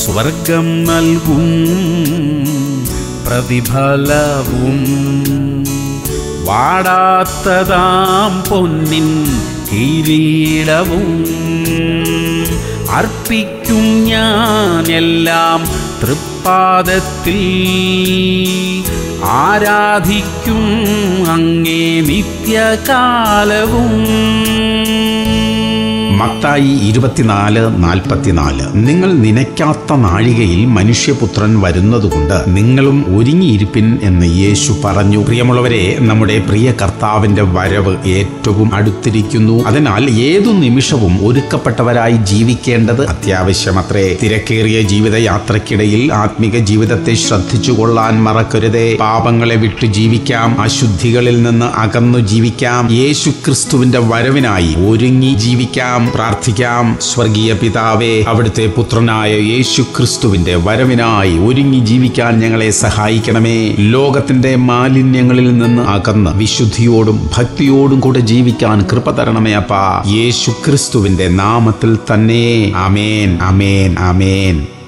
സ്വർഗം നൽകും പ്രതിഫലവും വാടാത്തതാം പൊന്നിൻ കിരീടവും അർപ്പിക്കും ഞാൻ എല്ലാം തൃപ്പാദത്തിൽ ആരാധിക്കും അങ്ങേ നിത്യകാലവും മത്തായി ഇരുപത്തിനാല് നാൽപ്പത്തിനാല് നിങ്ങൾ നനയ്ക്കാത്ത നാഴികയിൽ മനുഷ്യപുത്രൻ വരുന്നതുകൊണ്ട് നിങ്ങളും ഒരുങ്ങിയിരിപ്പിൻ എന്ന് യേശു പറഞ്ഞു പ്രിയമുള്ളവരെ നമ്മുടെ പ്രിയ കർത്താവിന്റെ വരവ് ഏറ്റവും അടുത്തിരിക്കുന്നു അതിനാൽ ഏതു നിമിഷവും ഒരുക്കപ്പെട്ടവരായി ജീവിക്കേണ്ടത് അത്യാവശ്യമത്രേ തിരക്കേറിയ ജീവിതയാത്രയ്ക്കിടയിൽ ആത്മിക ജീവിതത്തെ ശ്രദ്ധിച്ചുകൊള്ളാൻ മറക്കരുതേ പാപങ്ങളെ വിട്ടു ജീവിക്കാം അശുദ്ധികളിൽ നിന്ന് അകന്നു ജീവിക്കാം യേശു ക്രിസ്തുവിന്റെ വരവിനായി ഒരുങ്ങി ജീവിക്കാം പ്രാർത്ഥിക്കാം സ്വർഗീയ പിതാവേ അവിടുത്തെ പുത്രനായ യേശു ക്രിസ്തുവിന്റെ വരവിനായി ഒരുങ്ങി ജീവിക്കാൻ ഞങ്ങളെ സഹായിക്കണമേ ലോകത്തിന്റെ മാലിന്യങ്ങളിൽ നിന്ന് അകന്ന് വിശുദ്ധിയോടും ഭക്തിയോടും കൂടെ ജീവിക്കാൻ കൃപ തരണമേ അപ്പാ യേശു ക്രിസ്തുവിന്റെ നാമത്തിൽ തന്നെ അമേൻ അമേൻ അമേൻ